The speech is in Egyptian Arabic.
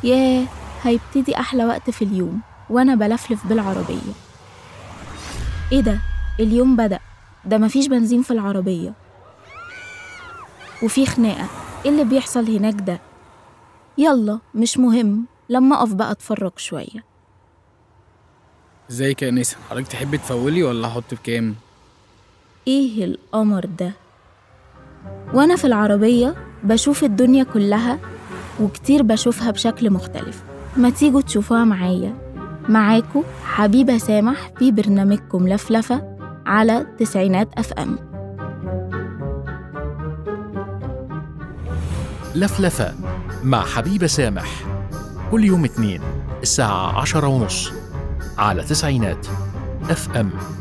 ياه هيبتدي أحلى وقت في اليوم وأنا بلفلف بالعربية إيه ده؟ اليوم بدأ ده مفيش بنزين في العربية وفي خناقة إيه اللي بيحصل هناك ده؟ يلا مش مهم لما أقف بقى أتفرج شوية ازيك يا نسا حضرتك تحبي تفولي ولا احط بكام إيه القمر ده؟ وأنا في العربية بشوف الدنيا كلها وكتير بشوفها بشكل مختلف ما تيجوا تشوفوها معايا معاكو حبيبة سامح في برنامجكم لفلفة على تسعينات أف أم لفلفة مع حبيبة سامح كل يوم اثنين الساعة عشرة ونص على تسعينات اف ام